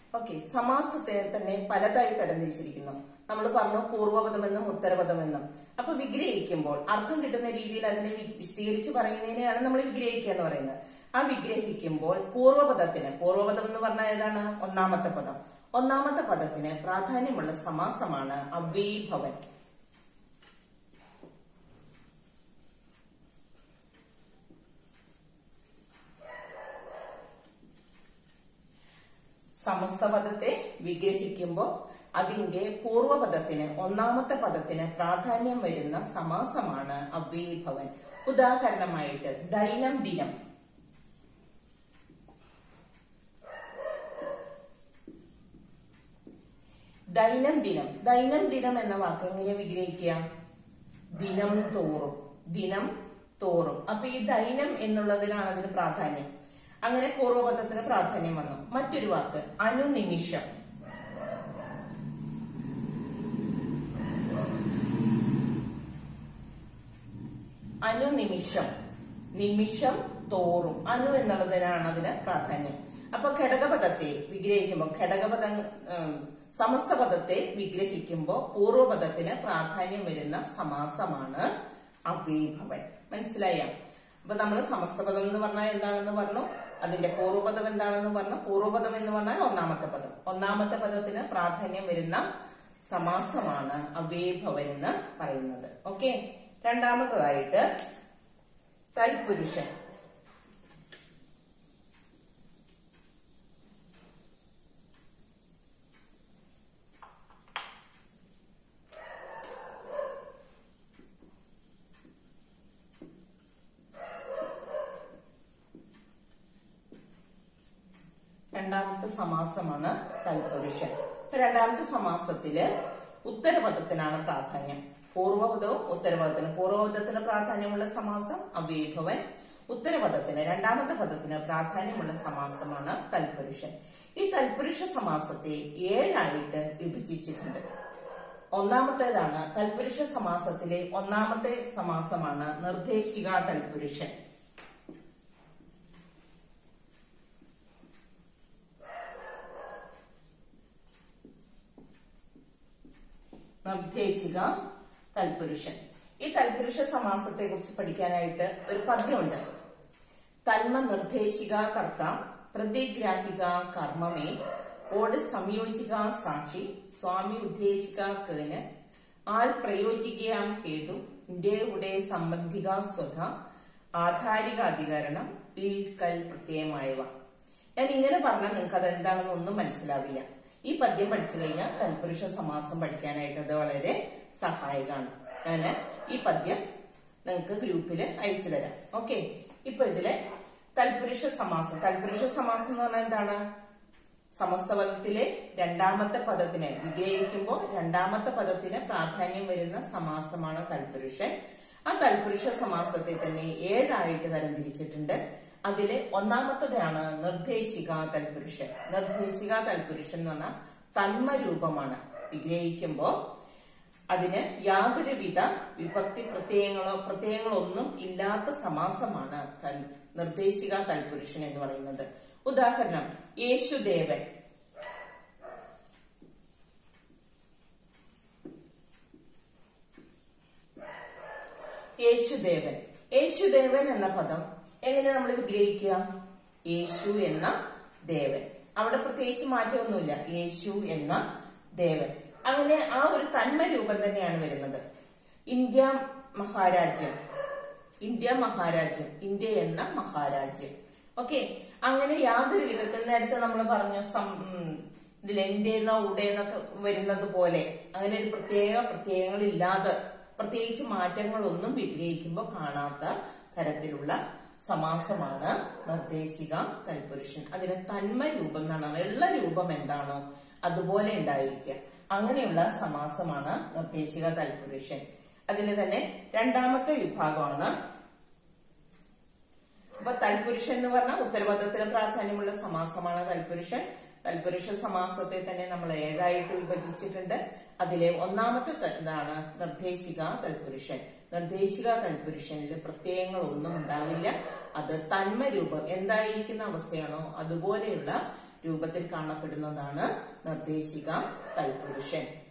okay സമാസത്തെ തന്നെ പലതായി തരംതിരിച്ചിരിക്കുന്നു നമ്മൾ പറഞ്ഞു പൂർവ്വപദമെന്നും ഉത്തരപദമെന്നും അപ്പൊ വിഗ്രഹിക്കുമ്പോൾ അർത്ഥം കിട്ടുന്ന രീതിയിൽ അതിനെ വി- വിശദീകരിച്ച് പറയുന്നതിനെയാണ് നമ്മൾ വിഗ്രഹിക്കുക എന്ന് പറയുന്നത് ആ വിഗ്രഹിക്കുമ്പോൾ പൂർവ്വപദത്തിന് പൂർവ്വപദം എന്ന് പറഞ്ഞാൽ ഏതാണ് ഒന്നാമത്തെ പദം ഒന്നാമത്തെ പദത്തിന് പ്രാധാന്യമുള്ള സമാസമാണ് അവ്യഭവൻ സമസ്ത പദത്തെ വിഗ്രഹിക്കുമ്പോൾ അതിന്റെ പൂർവ്വപദത്തിന് ഒന്നാമത്തെ പദത്തിന് പ്രാധാന്യം വരുന്ന സമാസമാണ് അവ്യഭവൻ ഉദാഹരണമായിട്ട് ദൈനംദിനം ദൈനംദിനം ദൈനംദിനം എന്ന വാക്ക് എങ്ങനെ വിഗ്രഹിക്കുക ദിനം തോറും ദിനം തോറും അപ്പൊ ഈ ദൈനം എന്നുള്ളതിനാണ് അതിന് പ്രാധാന്യം അങ്ങനെ പൂർവ്വപദത്തിന് പ്രാധാന്യം വന്നു മറ്റൊരു വാക്ക് അനുനിമിഷം അനുനിമിഷം നിമിഷം തോറും അനു എന്നുള്ളതിനാണ് അതിന് പ്രാധാന്യം അപ്പൊ ഘടകപദത്തെ വിഗ്രഹിക്കുമ്പോൾ ഘടകപദ ഉം, സമസ്ത പദത്തെ വിഗ്രഹിക്കുമ്പോൾ പൂർവ്വപദത്തിന് പ്രാധാന്യം വരുന്ന സമാസമാണ് അവ്യഭവൻ മനസ്സിലായ അപ്പൊ നമ്മൾ സമസ്ത പദം എന്ന് പറഞ്ഞാൽ എന്താണെന്ന് പറഞ്ഞു അതിന്റെ പൂർവ്വപദം എന്താണെന്ന് പറഞ്ഞു പൂർവ്വപദം എന്ന് പറഞ്ഞാൽ ഒന്നാമത്തെ പദം ഒന്നാമത്തെ പദത്തിന് പ്രാധാന്യം വരുന്ന സമാസമാണ് അവ്യഭവൻ എന്ന് പറയുന്നത് ഓക്കെ രണ്ടാമത്തതായിട്ട് തൽപുരുഷൻ രണ്ടാമത്തെ സമാസമാണ് തൽപുരുഷൻ ഇപ്പൊ രണ്ടാമത്തെ സമാസത്തില് ഉത്തരപദത്തിനാണ് പ്രാധാന്യം പൂർവപദവും ഉത്തരപദത്തിന് പൂർവപദത്തിന് പ്രാധാന്യമുള്ള സമാസം അവ്യഭവൻ ഉത്തരപദത്തിന് രണ്ടാമത്തെ പദത്തിന് പ്രാധാന്യമുള്ള സമാസമാണ് തൽപുരുഷൻ ഈ തൽപുരുഷ സമാസത്തെ ഏഴായിട്ട് വിഭജിച്ചിട്ടുണ്ട് ഒന്നാമത്തേതാണ് തൽപുരുഷ സമാസത്തിലെ ഒന്നാമത്തെ സമാസമാണ് നിർദ്ദേശിക തൽപുരുഷൻ നിർദ്ദേശിക തൽപുരുഷൻ ഈ തൽപുരുഷ സമാസത്തെ കുറിച്ച് പഠിക്കാനായിട്ട് ഒരു പദ്യമുണ്ട് തന്മ നിർദ്ദേശിക കർത്ത പ്രതിഗ്രാഹിക കർമ്മമേ ഓട് സംയോജിക സാക്ഷി സ്വാമി ഉദ്ദേശിക കേന് ആൽ പ്രയോജികയാം ഹേതു ഇന്റെ ഉടെ സംബന്ധിക സ്വത ആധാരിക അധികരണം ഇൽ കൽ പ്രത്യയമായവ ഞാൻ ഇങ്ങനെ പറഞ്ഞാൽ നിങ്ങൾക്ക് അത് എന്താണെന്ന് ഒന്നും മനസ്സിലാവില്ല ഈ പദ്യം പഠിച്ചു കഴിഞ്ഞാൽ തൽപുരുഷ സമാസം പഠിക്കാനായിട്ട് അത് വളരെ സഹായകമാണ് ഞാൻ ഈ പദ്യം നിങ്ങൾക്ക് ഗ്രൂപ്പിൽ അയച്ചു തരാം ഓക്കെ ഇപ്പൊ ഇതിലെ തൽപുരുഷ സമാസം തൽപുരുഷ സമാസം എന്ന് പറഞ്ഞാൽ എന്താണ് സമസ്ത പദത്തിലെ രണ്ടാമത്തെ പദത്തിന് വിഗ്രഹിക്കുമ്പോൾ രണ്ടാമത്തെ പദത്തിന് പ്രാധാന്യം വരുന്ന സമാസമാണ് തൽപുരുഷൻ ആ തൽപുരുഷ സമാസത്തെ തന്നെ ഏഴായിട്ട് തരംതിരിച്ചിട്ടുണ്ട് അതിലെ ഒന്നാമത്തതാണ് നിർദ്ദേശിക തൽപുരുഷൻ നിർദ്ദേശിക തൽപുരുഷൻ എന്ന് പറഞ്ഞാൽ തന്മരൂപമാണ് വിഗ്രഹിക്കുമ്പോൾ അതിന് യാതൊരുവിധ വിഭക്തി പ്രത്യയങ്ങളോ പ്രത്യയങ്ങളോ ഒന്നും ഇല്ലാത്ത സമാസമാണ് തൻ നിർദ്ദേശിക തൽപുരുഷൻ എന്ന് പറയുന്നത് ഉദാഹരണം യേശുദേവൻ യേശുദേവൻ യേശുദേവൻ എന്ന പദം എങ്ങനെ നമ്മൾ വിഗ്രഹിക്കുക യേശു എന്ന ദേവൻ അവിടെ പ്രത്യേകിച്ച് മാറ്റമൊന്നുമില്ല യേശു എന്ന ദേവൻ അങ്ങനെ ആ ഒരു തന്മ രൂപം തന്നെയാണ് വരുന്നത് ഇന്ത്യ മഹാരാജ്യം ഇന്ത്യ മഹാരാജ്യം ഇന്ത്യ എന്ന മഹാരാജ്യം ഓക്കെ അങ്ങനെ യാതൊരു വിധത്തിൽ നേരത്തെ നമ്മൾ പറഞ്ഞു സം ഉം, ഇതിൽ എന്റേന്നോ ഉടേന്നൊക്കെ വരുന്നത് പോലെ അങ്ങനെ ഒരു പ്രത്യേക പ്രത്യയങ്ങളില്ലാതെ പ്രത്യേകിച്ച് മാറ്റങ്ങളൊന്നും വിഗ്രഹിക്കുമ്പോൾ കാണാത്ത തരത്തിലുള്ള സമാസമാണ് നിർദ്ദേശിക തൽപുരുഷൻ അതിന് തന്മ രൂപം എന്നാണ് ഉള്ള രൂപം എന്താണോ അതുപോലെ ഉണ്ടായിരിക്കുക അങ്ങനെയുള്ള സമാസമാണ് നിർദ്ദേശിക തൽപുരുഷൻ അതിൽ തന്നെ രണ്ടാമത്തെ വിഭാഗമാണ് അപ്പൊ തൽപുരുഷൻ എന്ന് പറഞ്ഞാൽ ഉത്തരപദത്തിന് പ്രാധാന്യമുള്ള സമാസമാണ് തൽപുരുഷൻ തൽപുരുഷ സമാസത്തെ തന്നെ നമ്മൾ ഏഴായിട്ട് വിഭജിച്ചിട്ടുണ്ട് അതിലെ ഒന്നാമത്തെ ത- ഇതാണ് നിർദ്ദേശിക തൽപുരുഷൻ നിർദ്ദേശിക തൽപുരുഷനിൽ പ്രത്യയങ്ങളൊന്നും ഉണ്ടാവില്ല അത് തന്മരൂപം എന്തായിരിക്കുന്ന അവസ്ഥയാണോ അതുപോലെയുള്ള രൂപത്തിൽ കാണപ്പെടുന്നതാണ് നിർദ്ദേശിക തൽപുരുഷൻ